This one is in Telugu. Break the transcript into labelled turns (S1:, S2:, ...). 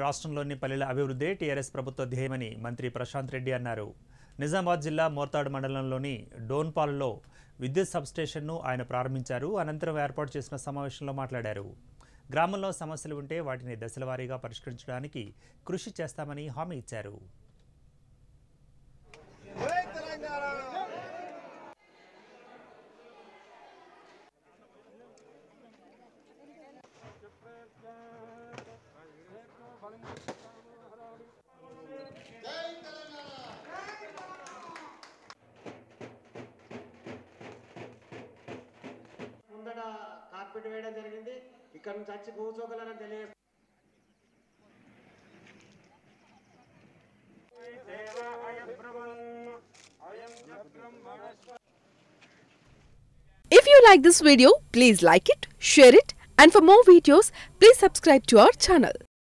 S1: రాష్ట్రంలోని పల్లెల అభివృద్ధి టీఆర్ఎస్ ప్రభుత్వ ధ్యేయమని మంత్రి ప్రశాంత్ రెడ్డి అన్నారు నిజామాబాద్ జిల్లా మోర్తాడు మండలంలోని డోన్పాల్లో విద్యుత్ సబ్స్టేషన్ను ఆయన ప్రారంభించారు అనంతరం ఏర్పాటు చేసిన సమావేశంలో మాట్లాడారు గ్రామంలో సమస్యలు ఉంటే వాటిని దశలవారీగా పరిష్కరించడానికి కృషి చేస్తామని హామీ ఇచ్చారు
S2: ముందట కార్పెట్ వేయడం జరిగింది ఇక్కడ నుంచి వచ్చి కూర్చోగలరని తెలియ
S3: If you like this video, please like it, share it, and for more videos, please subscribe to our channel.